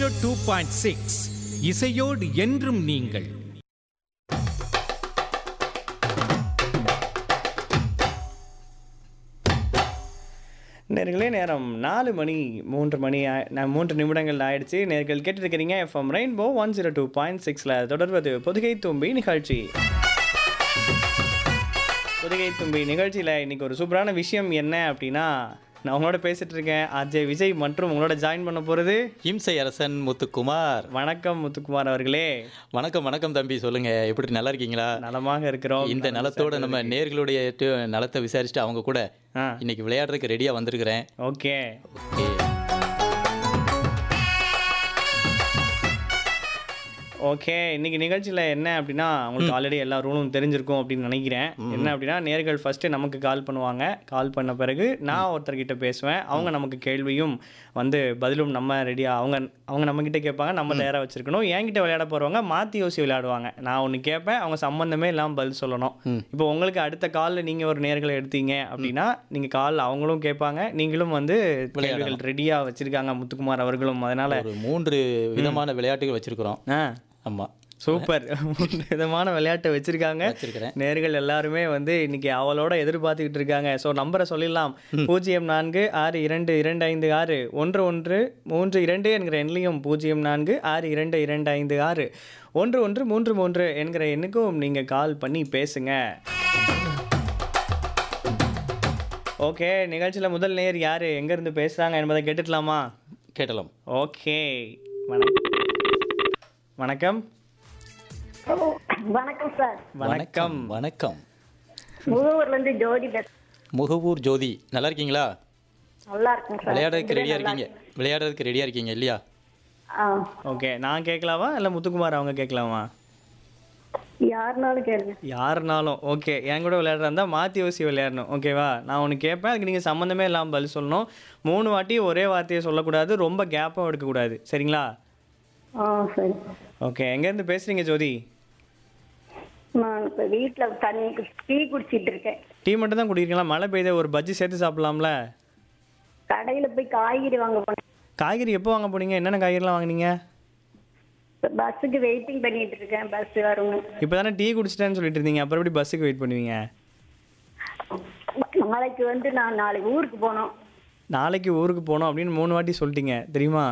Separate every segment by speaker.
Speaker 1: two point six இசையோடு என்றும் நீங்கள்
Speaker 2: நேர்களே நேரம் நாலு மணி மூன்று மணி ஆ- நா- மூன்று நிமிடங்கள் ஆயிடுச்சு நேர்கள் கேட்டுருக்கிறீங்க FM Rainbow one zero two point சிக்ஸில் தொடர்வது பொதுகை தும்பி நிகழ்ச்சி பொதுகை தும்பி நிகழ்ச்சியில் இன்னைக்கு ஒரு சூப்பரான விஷயம் என்ன அப்படின்னா நான் உங்களோட பேசிட்டு இருக்கேன் ஆர்ஜே விஜய் மற்றும் உங்களோட ஜாயின் பண்ண போகிறது
Speaker 3: இம்சை அரசன் முத்துக்குமார்
Speaker 2: வணக்கம் முத்துக்குமார் அவர்களே
Speaker 3: வணக்கம் வணக்கம் தம்பி சொல்லுங்க எப்படி நல்லா இருக்கீங்களா
Speaker 2: நலமாக இருக்கிறோம்
Speaker 3: இந்த நலத்தோட நம்ம நேர்களுடைய டு- நலத்தை விசாரிச்சுட்டு அவங்க கூட
Speaker 2: ஆ
Speaker 3: இன்னைக்கு விளையாடுறதுக்கு ரெடியா வந்திருக்கிறேன்
Speaker 2: ஓகே
Speaker 3: ஓகே
Speaker 2: ஓகே இன்னைக்கு நிகழ்ச்சியில் என்ன அப்படின்னா உங்களுக்கு ஆல்ரெடி எல்லா ரூலும் தெரிஞ்சிருக்கும் அப்படின்னு நினைக்கிறேன் என்ன அப்படின்னா நேர்கள் ஃபர்ஸ்ட் நமக்கு கால் பண்ணுவாங்க கால் பண்ண பிறகு நான் ஒருத்தர்கிட்ட பேசுவேன் அவங்க நமக்கு கேள்வியும் வந்து பதிலும் நம்ம ரெடியாக அவங்க அவங்க நம்ம கிட்ட கேட்பாங்க நம்ம தயாராக வச்சிருக்கணும் என்கிட்ட விளையாட போறவங்க மாற்றி யோசி விளையாடுவாங்க நான் ஒன்று கேட்பேன் அவங்க சம்மந்தமே இல்லாமல் பதில் சொல்லணும் இப்போ உங்களுக்கு அடுத்த காலில் நீங்கள் ஒரு நேர்களை எடுத்தீங்க அப்படின்னா நீங்கள் கால் அவங்களும் கேட்பாங்க நீங்களும் வந்து கேள்விகள் ரெடியாக வச்சிருக்காங்க முத்துக்குமார் அவர்களும் அதனால
Speaker 3: ஒரு மூன்று விதமான விளையாட்டுகள் வச்சிருக்கிறோம்
Speaker 2: ஆ
Speaker 3: ஆமா
Speaker 2: சூப்பர் மூணு விதமான விளையாட்டை வச்சிருக்காங்க
Speaker 3: வச்சிருக்கிறேன்
Speaker 2: நேர்கள் எல்லாருமே வந்து இன்னைக்கு அவளோட எதிர்பார்த்துக்கிட்டு இருக்காங்க ஸோ நம்பரை சொல்லிடலாம் பூஜ்ஜியம் நான்கு ஆறு இரண்டு இரண்டு ஐந்து ஆறு ஒன்று ஒன்று மூன்று இரண்டு என்கிற எண்ணிலையும் பூஜ்ஜியம் நான்கு ஆறு இரண்டு இரண்டு ஐந்து ஆறு ஒன்று ஒன்று மூன்று மூன்று என்கிற எண்ணுக்கும் நீங்கள் கால் பண்ணி பேசுங்க ஓகே நிகழ்ச்சியில் முதல் நேர் யார் எங்கேருந்து பேசுகிறாங்க என்பதை கேட்டுக்கலாமா
Speaker 3: கேட்டலாம்
Speaker 2: ஓகே வணக்கம் வணக்கம்
Speaker 4: ஹலோ வணக்கம் சார்
Speaker 2: வணக்கம்
Speaker 3: வணக்கம்
Speaker 4: முகவூர்ல இருந்து ஜோதி பேச
Speaker 3: முகவூர் ஜோதி நல்லா இருக்கீங்களா
Speaker 4: நல்லா இருக்குங்க சார்
Speaker 3: விளையாடுறதுக்கு ரெடியா இருக்கீங்க விளையாடுறதுக்கு ரெடியா இருக்கீங்க இல்லையா
Speaker 4: ஆ
Speaker 2: ஓகே நான் கேட்கலாமா இல்லை முத்துக்குமார் அவங்க கேட்கலாமா
Speaker 4: யாருனாலும் கேளுங்க
Speaker 2: யாருனாலும் ஓகே என் கூட விளையாடுறா இருந்தால் மாற்றி யோசி விளையாடணும் ஓகேவா நான் ஒன்று கேட்பேன் அதுக்கு நீங்கள் சம்மந்தமே இல்லாமல் பதில் சொல்லணும் மூணு வாட்டி ஒரே வார்த்தையை சொல்லக்கூடாது ரொம்ப கேப்பும் எடுக்கக்கூடாது சரிங்களா
Speaker 4: ஆ சரி
Speaker 2: ஓகே எங்கேருந்து பேசுகிறீங்க ஜோதி
Speaker 4: நான் இப்போ வீட்டில் தண்ணி டீ குடிச்சிட்டு இருக்கேன்
Speaker 2: டீ மட்டும் தான் குடிக்கிறீங்களா மழை பெய்யுது ஒரு பஜ்ஜி சேர்த்து சாப்பிட்லாம்ல
Speaker 4: கடையில் போய் காய்கறி வாங்க போனேன்
Speaker 2: காய்கறி எப்போ வாங்க போனீங்க என்னென்ன காய்கறிலாம் வாங்குனீங்க
Speaker 4: பஸ்ஸுக்கு வெயிட்டிங் பண்ணிட்டு இருக்கேன் பஸ் வரும்னு
Speaker 2: இப்போ தானே டீ குடிச்சிட்டேன்னு சொல்லிட்டு இருந்தீங்க அப்புறம் எப்படி பஸ்ஸுக்கு வெயிட் பண்ணுவீங்க
Speaker 4: நாளைக்கு வந்து நான் நாளைக்கு ஊருக்கு போகணும்
Speaker 2: நாளைக்கு ஊருக்கு போகணும் அப்படின்னு மூணு வாட்டி சொல்லிட்டீங்க தெரியுமா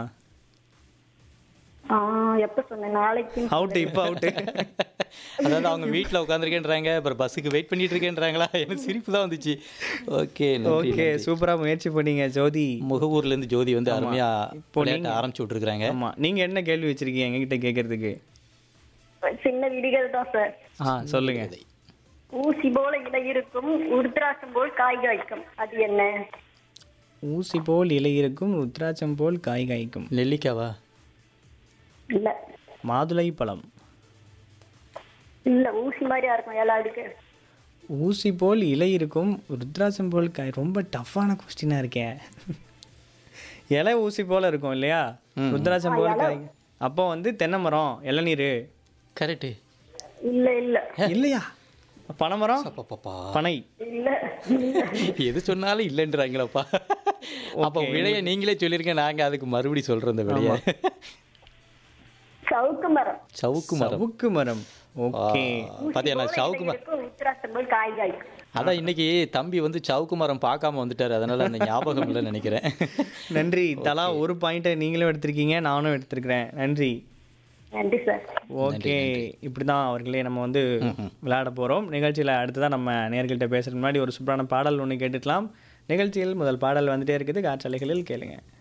Speaker 4: ஆ எப்போ சொன்னேன் நாளைக்கு
Speaker 2: அவுட்டு இப்போ அவுட்டு
Speaker 3: அதாவது அவங்க வீட்டில் உட்காந்துருக்கேன்றாங்க அப்புறம் பஸ்ஸுக்கு வெயிட் பண்ணிட்டு இருக்கேன்றாங்களா எனக்கு சிரிப்பு தான் வந்துச்சு ஓகே நன்றி
Speaker 2: ஓகே சூப்பரா முயற்சி பண்ணீங்க ஜோதி
Speaker 3: முகவூர்ல இருந்து ஜோதி வந்து அருமையா
Speaker 2: இப்போ
Speaker 3: விளையாட்ட ஆரம்பிச்சு விட்டுருக்காங்க
Speaker 2: ஆமா நீங்க என்ன கேள்வி வச்சிருக்கீங்க எங்ககிட்ட கேட்கறதுக்கு
Speaker 4: சின்ன விடிகள் தான் சார்
Speaker 2: ஆ சொல்லுங்க
Speaker 4: ஊசி போல இலை இருக்கும் உருத்ராட்சம் போல் காய் காய்க்கும் அது என்ன
Speaker 2: ஊசி போல் இலை இருக்கும் ருத்ராட்சம் போல் காய் காய்க்கும்
Speaker 3: நெல்லிக்காவா
Speaker 4: இல்ல
Speaker 2: மாதுளை பழம்
Speaker 4: இல்ல ஊசி மாதிரியா இருக்கும் இலை அடுக்கு
Speaker 2: ஊசி போல் இலை இருக்கும் ருத்ராட்சம் போல் காய் ரொம்ப டஃப்பான கொஸ்டினா இருக்கேன் இலை ஊசி போல இருக்கும் இல்லையா ருத்ராட்சம் போல் காய் அப்போ வந்து தென்னை மரம் இளநீர்
Speaker 3: கரெக்டு
Speaker 4: இல்ல இல்ல
Speaker 2: இல்லையா பனைமரம்
Speaker 3: பாப்பா
Speaker 2: பனை
Speaker 4: இல்ல
Speaker 3: எது சொன்னாலும் இல்லைன்றாங்களப்பா அப்போ விலையை நீங்களே சொல்லியிருக்கேன் நாங்க அதுக்கு மறுபடி சொல்றோம் இந்த விலையை
Speaker 4: சவுக்கு மரம்
Speaker 3: சவுக்கு மரம்
Speaker 2: சவுக்கு மரம் ஓகே
Speaker 3: பாத்தியா நான் சவுக்கு மரம்
Speaker 4: இருக்கும் உத்தராட்சம் போல் காய் காய்க்கும்
Speaker 3: அதான் இன்னைக்கு தம்பி வந்து சவுக்கு மரம் பார்க்காம வந்துட்டாரு அதனால அந்த ஞாபகம் இல்லைன்னு நினைக்கிறேன்
Speaker 2: நன்றி தலா ஒரு பாயிண்ட்டை நீங்களும் எடுத்திருக்கீங்க நானும் எடுத்திருக்கிறேன் நன்றி
Speaker 4: நன்றி சார்
Speaker 2: ஓகே இப்படிதான் அவர்களே நம்ம வந்து விளையாட போறோம் நிகழ்ச்சியில அடுத்ததான் நம்ம நேர்கள்ட்ட பேசுறதுக்கு முன்னாடி ஒரு சூப்பரான பாடல் ஒன்று கேட்டுக்கலாம் நிகழ்ச்சியில் முதல் பாடல் வந்துட்டே இருக்குது காற்றலைகளில் கேளுங்க